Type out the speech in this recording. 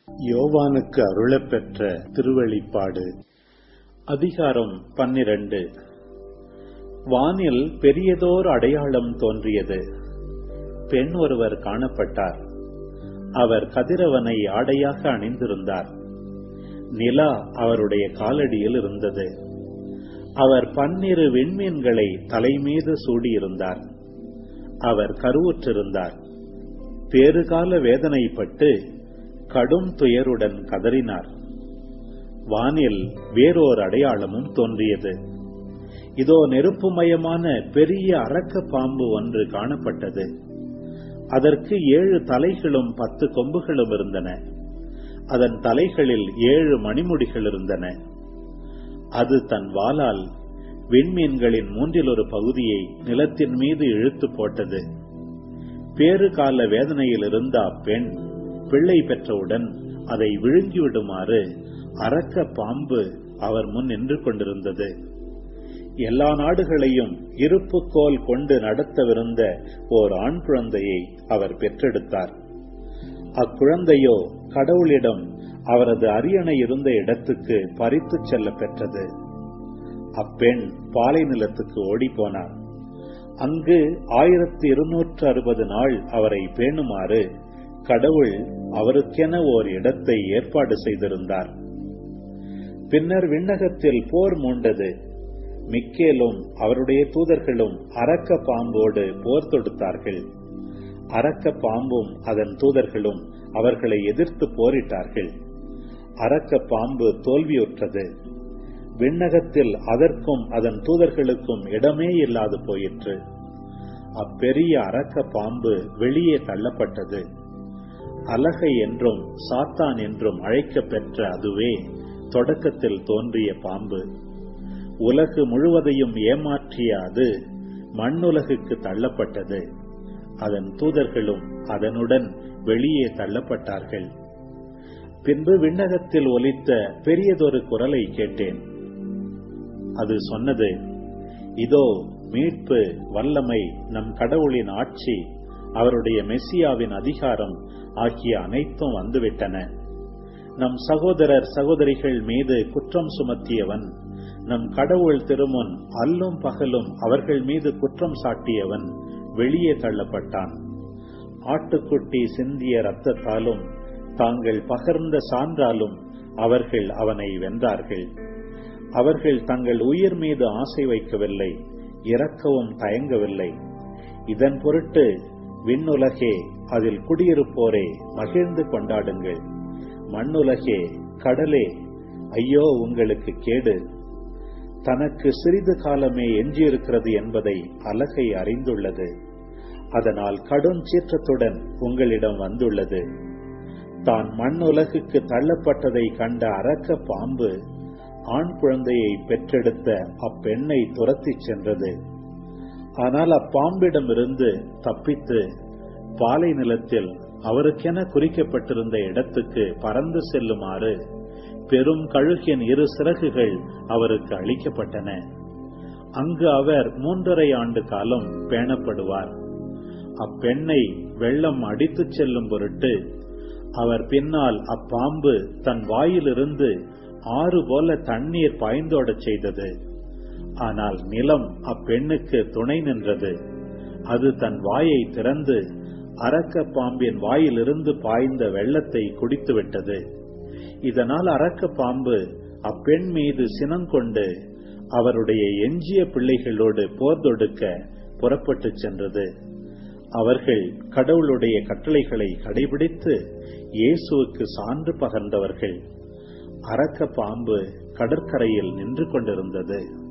யோவானுக்கு அருளப்பெற்ற திருவெளிப்பாடு அதிகாரம் பன்னிரண்டு வானில் பெரியதோர் அடையாளம் தோன்றியது பெண் ஒருவர் காணப்பட்டார் அவர் கதிரவனை ஆடையாக அணிந்திருந்தார் நிலா அவருடைய காலடியில் இருந்தது அவர் பன்னிரு விண்மீன்களை தலைமீது சூடியிருந்தார் அவர் கருவுற்றிருந்தார் பேறுகால வேதனைப்பட்டு கடும் துயருடன் கதறினார் வானில் வேறோர் அடையாளமும் தோன்றியது இதோ நெருப்புமயமான பெரிய அரக்க பாம்பு ஒன்று காணப்பட்டது அதற்கு ஏழு தலைகளும் பத்து கொம்புகளும் இருந்தன அதன் தலைகளில் ஏழு மணிமுடிகள் இருந்தன அது தன் வாளால் விண்மீன்களின் மூன்றில் ஒரு பகுதியை நிலத்தின் மீது இழுத்து போட்டது பேறு கால வேதனையில் இருந்த அப்பெண் பிள்ளை பெற்றவுடன் அதை விழுங்கிவிடுமாறு அரக்க பாம்பு அவர் முன் நின்று கொண்டிருந்தது எல்லா நாடுகளையும் இருப்புக்கோல் கொண்டு நடத்தவிருந்த ஓர் ஆண் குழந்தையை அவர் பெற்றெடுத்தார் அக்குழந்தையோ கடவுளிடம் அவரது அரியணை இருந்த இடத்துக்கு பறித்துச் செல்ல பெற்றது அப்பெண் பாலை நிலத்துக்கு ஓடிப்போனார் அங்கு ஆயிரத்தி இருநூற்று அறுபது நாள் அவரை பேணுமாறு கடவுள் அவருக்கென ஓர் இடத்தை ஏற்பாடு செய்திருந்தார் பின்னர் விண்ணகத்தில் போர் மூண்டது மிக்கேலும் அவருடைய தூதர்களும் அரக்க பாம்போடு போர் தொடுத்தார்கள் அரக்க பாம்பும் அதன் தூதர்களும் அவர்களை எதிர்த்து போரிட்டார்கள் அரக்க பாம்பு தோல்வியுற்றது விண்ணகத்தில் அதற்கும் அதன் தூதர்களுக்கும் இடமே இல்லாது போயிற்று அப்பெரிய அரக்க பாம்பு வெளியே தள்ளப்பட்டது அலகை என்றும் சாத்தான் என்றும் அழைக்க பெற்ற அதுவே தொடக்கத்தில் தோன்றிய பாம்பு உலகு முழுவதையும் ஏமாற்றிய அது மண்ணுலகுக்கு தள்ளப்பட்டது அதன் தூதர்களும் அதனுடன் வெளியே தள்ளப்பட்டார்கள் பின்பு விண்ணகத்தில் ஒலித்த பெரியதொரு குரலை கேட்டேன் அது சொன்னது இதோ மீட்பு வல்லமை நம் கடவுளின் ஆட்சி அவருடைய மெஸ்ஸியாவின் அதிகாரம் ஆகிய அனைத்தும் வந்துவிட்டன நம் சகோதரர் சகோதரிகள் மீது குற்றம் சுமத்தியவன் நம் கடவுள் திருமுன் அல்லும் பகலும் அவர்கள் மீது குற்றம் சாட்டியவன் வெளியே தள்ளப்பட்டான் ஆட்டுக்குட்டி சிந்திய ரத்தத்தாலும் தாங்கள் பகர்ந்த சான்றாலும் அவர்கள் அவனை வென்றார்கள் அவர்கள் தங்கள் உயிர் மீது ஆசை வைக்கவில்லை இறக்கவும் தயங்கவில்லை இதன் பொருட்டு விண்ணுலகே அதில் குடியிருப்போரே மகிழ்ந்து கொண்டாடுங்கள் மண்ணுலகே கடலே ஐயோ உங்களுக்கு கேடு தனக்கு சிறிது காலமே எஞ்சியிருக்கிறது என்பதை அலகை அறிந்துள்ளது அதனால் கடும் சீற்றத்துடன் உங்களிடம் வந்துள்ளது தான் மண் உலகுக்கு தள்ளப்பட்டதை கண்ட அரக்க பாம்பு ஆண் குழந்தையை பெற்றெடுத்த அப்பெண்ணை துரத்திச் சென்றது ஆனால் அப்பாம்பிடமிருந்து தப்பித்து பாலை நிலத்தில் அவருக்கென குறிக்கப்பட்டிருந்த இடத்துக்கு பறந்து செல்லுமாறு பெரும் கழுகின் இரு சிறகுகள் அவருக்கு அளிக்கப்பட்டன அங்கு அவர் மூன்றரை ஆண்டு காலம் பேணப்படுவார் அப்பெண்ணை வெள்ளம் அடித்துச் செல்லும் பொருட்டு அவர் பின்னால் அப்பாம்பு தன் வாயிலிருந்து ஆறு போல தண்ணீர் பாய்ந்தோடச் செய்தது ஆனால் நிலம் அப்பெண்ணுக்கு துணை நின்றது அது தன் வாயை திறந்து அரக்க பாம்பின் வாயிலிருந்து பாய்ந்த வெள்ளத்தை குடித்துவிட்டது இதனால் அரக்க பாம்பு அப்பெண் மீது சினங்கொண்டு அவருடைய எஞ்சிய பிள்ளைகளோடு போர் தொடுக்க புறப்பட்டு சென்றது அவர்கள் கடவுளுடைய கட்டளைகளை கடைபிடித்து இயேசுவுக்கு சான்று பகர்ந்தவர்கள் அரக்க பாம்பு கடற்கரையில் நின்று கொண்டிருந்தது